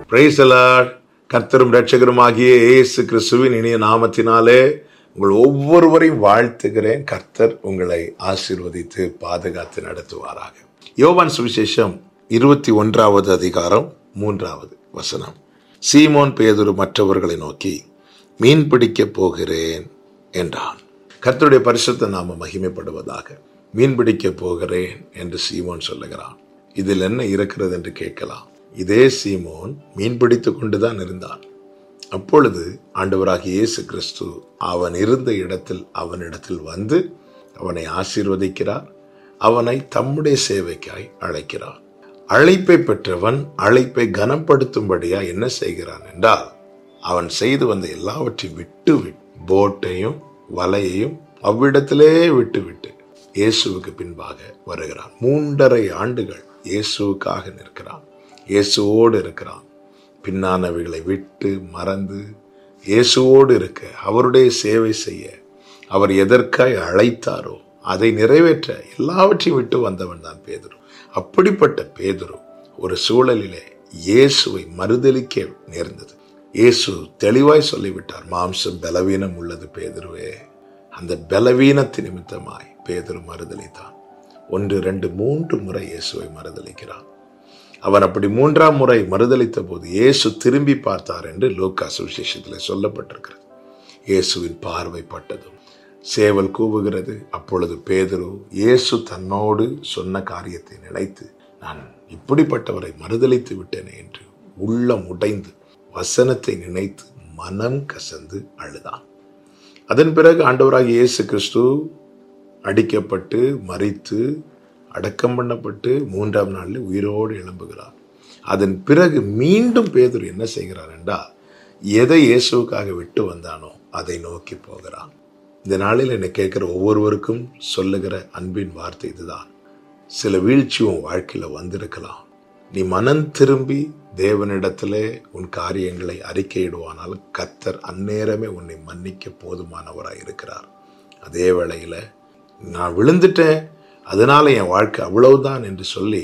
பிரைசலாட் கர்த்தரும் ரட்சகருமாகிய இயேசு கிறிஸ்துவின் இனிய நாமத்தினாலே உங்கள் ஒவ்வொருவரையும் வாழ்த்துகிறேன் கர்த்தர் உங்களை ஆசீர்வதித்து பாதுகாத்து நடத்துவாராக யோவான் சுவிசேஷம் இருபத்தி ஒன்றாவது அதிகாரம் மூன்றாவது வசனம் சீமோன் பேதுரு மற்றவர்களை நோக்கி மீன் பிடிக்கப் போகிறேன் என்றான் கர்த்தருடைய பரிசுத்த நாம மகிமைப்படுவதாக மீன் பிடிக்கப் போகிறேன் என்று சீமோன் சொல்லுகிறான் இதில் என்ன இருக்கிறது என்று கேட்கலாம் இதே சீமோன் மீன் பிடித்துக் கொண்டுதான் இருந்தான் அப்பொழுது ஆண்டவராகிய இயேசு கிறிஸ்து அவன் இருந்த இடத்தில் அவனிடத்தில் வந்து அவனை ஆசீர்வதிக்கிறார் அவனை தம்முடைய சேவைக்காய் அழைக்கிறார் அழைப்பை பெற்றவன் அழைப்பை கனப்படுத்தும்படியா என்ன செய்கிறான் என்றால் அவன் செய்து வந்த எல்லாவற்றையும் விட்டு விட்டு போட்டையும் வலையையும் அவ்விடத்திலே விட்டு விட்டு இயேசுவுக்கு பின்பாக வருகிறான் மூன்றரை ஆண்டுகள் இயேசுவுக்காக நிற்கிறான் இயேசுவோடு இருக்கிறான் பின்னானவைகளை விட்டு மறந்து இயேசுவோடு இருக்க அவருடைய சேவை செய்ய அவர் எதற்காய் அழைத்தாரோ அதை நிறைவேற்ற எல்லாவற்றையும் விட்டு வந்தவன் தான் பேதுரு அப்படிப்பட்ட பேதுரு ஒரு சூழலிலே இயேசுவை மறுதலிக்க நேர்ந்தது இயேசு தெளிவாய் சொல்லிவிட்டார் மாம்சம் பலவீனம் உள்ளது பேதுருவே அந்த பலவீனத்து நிமித்தமாய் பேதுரு மறுதலித்தான் ஒன்று ரெண்டு மூன்று முறை இயேசுவை மறுதலிக்கிறான் அவன் அப்படி மூன்றாம் முறை மறுதலித்த போது இயேசு திரும்பி பார்த்தார் என்று லூக்கா சுவிசேஷத்தில் சொல்லப்பட்டிருக்கிறது இயேசுவின் பார்வைப்பட்டதும் சேவல் கூவுகிறது அப்பொழுது பேதுரு இயேசு தன்னோடு சொன்ன காரியத்தை நினைத்து நான் இப்படிப்பட்டவரை மறுதலித்து விட்டேனே என்று உள்ளம் உடைந்து வசனத்தை நினைத்து மனம் கசந்து அழுதான் அதன் பிறகு ஆண்டவராக இயேசு கிறிஸ்து அடிக்கப்பட்டு மறித்து அடக்கம் பண்ணப்பட்டு மூன்றாம் நாளில் உயிரோடு எழும்புகிறார் அதன் பிறகு மீண்டும் பேதுரு என்ன செய்கிறார் என்றால் எதை இயேசுவுக்காக விட்டு வந்தானோ அதை நோக்கி போகிறான் இந்த நாளில் என்னை கேட்கிற ஒவ்வொருவருக்கும் சொல்லுகிற அன்பின் வார்த்தை இதுதான் சில வீழ்ச்சி உன் வாழ்க்கையில் வந்திருக்கலாம் நீ மனம் திரும்பி தேவனிடத்திலே உன் காரியங்களை அறிக்கையிடுவானால் கத்தர் அந்நேரமே உன்னை மன்னிக்க போதுமானவராக இருக்கிறார் அதே வேளையில் நான் விழுந்துட்டேன் அதனால என் வாழ்க்கை அவ்வளவுதான் என்று சொல்லி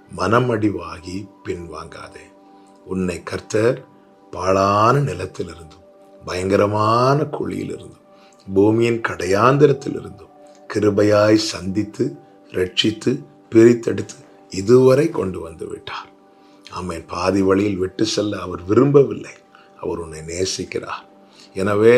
மனமடிவாகி பின்வாங்காதே உன்னை கர்த்தர் பாழான நிலத்திலிருந்தும் பயங்கரமான குழியிலிருந்தும் பூமியின் கடையாந்திரத்திலிருந்தும் கிருபையாய் சந்தித்து ரட்சித்து பிரித்தெடுத்து இதுவரை கொண்டு வந்து விட்டார் ஆமேன் பாதி வழியில் விட்டு செல்ல அவர் விரும்பவில்லை அவர் உன்னை நேசிக்கிறார் எனவே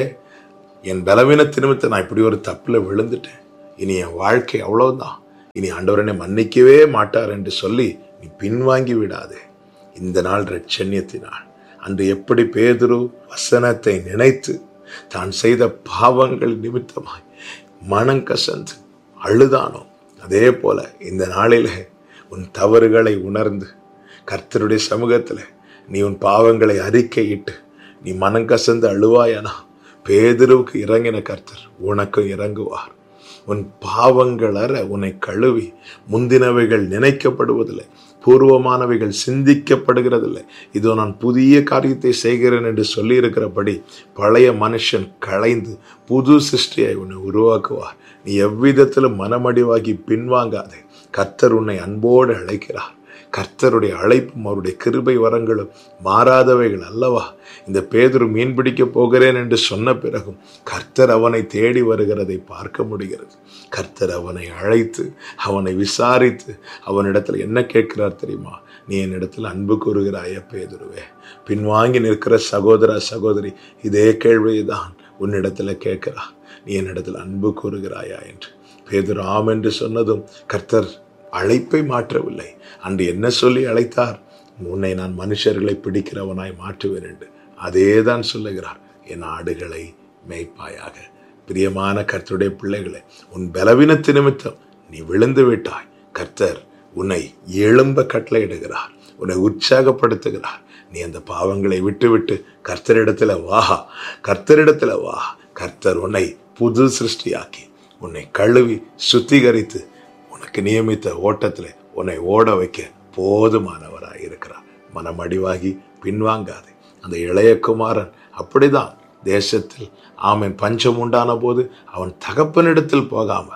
என் பலவீனத்து நிமித்தம் நான் இப்படி ஒரு தப்பில் விழுந்துட்டேன் இனி என் வாழ்க்கை அவ்வளவுதான் இனி ஆண்டவரனை மன்னிக்கவே மாட்டார் என்று சொல்லி நீ பின்வாங்கி விடாதே இந்த நாள் ரட்சண்யத்தினாள் அன்று எப்படி பேதுரு வசனத்தை நினைத்து தான் செய்த பாவங்கள் நிமித்தமாய் மனம் கசந்து அழுதானோ அதே போல இந்த நாளிலே உன் தவறுகளை உணர்ந்து கர்த்தருடைய சமூகத்தில் நீ உன் பாவங்களை அறிக்கையிட்டு நீ மனம் கசந்து அழுவாயனா பேதுருவுக்கு இறங்கின கர்த்தர் உனக்கும் இறங்குவார் உன் பாவங்கள் அற உன்னை கழுவி முந்தினவைகள் நினைக்கப்படுவதில்லை பூர்வமானவைகள் சிந்திக்கப்படுகிறதில்லை இதோ நான் புதிய காரியத்தை செய்கிறேன் என்று சொல்லியிருக்கிறபடி பழைய மனுஷன் களைந்து புது சிருஷ்டியை உன்னை உருவாக்குவார் நீ எவ்விதத்திலும் மனமடிவாகி பின்வாங்காதே கர்த்தர் உன்னை அன்போடு அழைக்கிறார் கர்த்தருடைய அழைப்பும் அவருடைய கிருபை வரங்களும் மாறாதவைகள் அல்லவா இந்த பேதரு மீன் பிடிக்க போகிறேன் என்று சொன்ன பிறகும் கர்த்தர் அவனை தேடி வருகிறதை பார்க்க முடிகிறது கர்த்தர் அவனை அழைத்து அவனை விசாரித்து அவனிடத்தில் என்ன கேட்கிறார் தெரியுமா நீ என்னிடத்தில் அன்பு கூறுகிறாய பேதுருவே பின்வாங்கி நிற்கிற சகோதர சகோதரி இதே கேள்வியை தான் உன்னிடத்தில் கேட்கிறா நீ என்னிடத்தில் அன்பு கூறுகிறாயா என்று பேதுரு ஆம் என்று சொன்னதும் கர்த்தர் அழைப்பை மாற்றவில்லை அன்று என்ன சொல்லி அழைத்தார் உன்னை நான் மனுஷர்களை பிடிக்கிறவனாய் மாற்றுவேன் என்று அதே தான் சொல்லுகிறார் என் ஆடுகளை மேய்ப்பாயாக பிரியமான கர்த்தருடைய பிள்ளைகளை உன் பலவீனத்து நிமித்தம் நீ விழுந்து விட்டாய் கர்த்தர் உன்னை எழும்ப கட்டளையிடுகிறார் உன்னை உற்சாகப்படுத்துகிறார் நீ அந்த பாவங்களை விட்டுவிட்டு கர்த்தரிடத்துல வா கர்த்தரிடத்துல வா கர்த்தர் உன்னை புது சிருஷ்டியாக்கி உன்னை கழுவி சுத்திகரித்து உனக்கு நியமித்த ஓட்டத்தில் உன்னை ஓட வைக்க போதுமானவராக இருக்கிறார் மனம் அடிவாகி பின்வாங்காது அந்த இளைய குமாரன் அப்படிதான் தேசத்தில் ஆமன் பஞ்சம் உண்டான போது அவன் தகப்பனிடத்தில் போகாமல்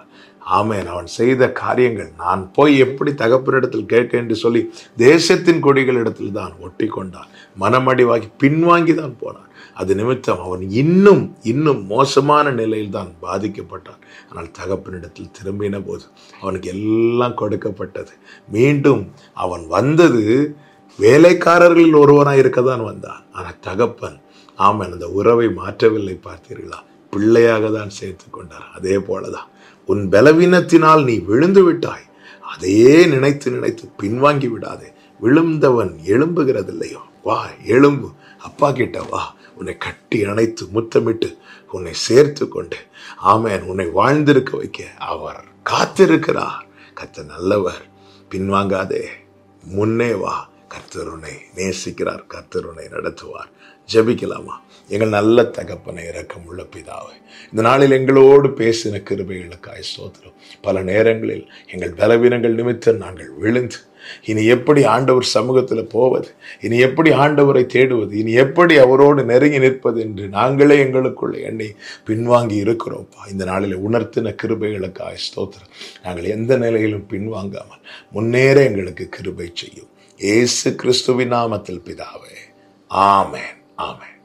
ஆமேன் அவன் செய்த காரியங்கள் நான் போய் எப்படி தகப்பனிடத்தில் கேட்டேன் என்று சொல்லி தேசத்தின் கொடிகளிடத்தில் தான் ஒட்டி கொண்டான் மனமடிவாகி பின்வாங்கி தான் போனான் அது நிமித்தம் அவன் இன்னும் இன்னும் மோசமான நிலையில் தான் பாதிக்கப்பட்டான் ஆனால் தகப்பனிடத்தில் திரும்பின போது அவனுக்கு எல்லாம் கொடுக்கப்பட்டது மீண்டும் அவன் வந்தது வேலைக்காரர்களில் ஒருவனாக இருக்க தான் வந்தான் ஆனால் தகப்பன் ஆமன் அந்த உறவை மாற்றவில்லை பார்த்தீர்களா பிள்ளையாக தான் சேர்த்து கொண்டார் அதே போலதான் உன் பலவீனத்தினால் நீ விழுந்து விட்டாய் அதையே நினைத்து நினைத்து பின்வாங்கி விடாதே விழுந்தவன் எழும்புகிறதில்லையோ வா எழும்பு அப்பா கிட்ட வா உன்னை கட்டி அணைத்து முத்தமிட்டு உன்னை சேர்த்து கொண்டு ஆமேன் உன்னை வாழ்ந்திருக்க வைக்க அவர் காத்திருக்கிறார் கத்த நல்லவர் பின்வாங்காதே முன்னே வா கர்த்தர் உன்னை நேசிக்கிறார் கர்த்தர் உன்னை நடத்துவார் ஜெபிக்கலாமா எங்கள் நல்ல தகப்பனை இரக்கம் உள்ள பிதாவை இந்த நாளில் எங்களோடு பேசின கிருபைகளுக்காய் சோதரம் பல நேரங்களில் எங்கள் பலவீனங்கள் நிமித்தம் நாங்கள் விழுந்து இனி எப்படி ஆண்டவர் சமூகத்தில் போவது இனி எப்படி ஆண்டவரை தேடுவது இனி எப்படி அவரோடு நெருங்கி நிற்பது என்று நாங்களே எங்களுக்குள்ள எண்ணி பின்வாங்கி இருக்கிறோம்ப்பா இந்த நாளில் உணர்த்தின கிருபைகளுக்காய் ஸ்தோத்திரம் நாங்கள் எந்த நிலையிலும் பின்வாங்காமல் முன்னேற எங்களுக்கு கிருபை செய்யும் ஏசு கிறிஸ்துவின் நாமத்தில் பிதாவே ஆமேன் ஆமேன்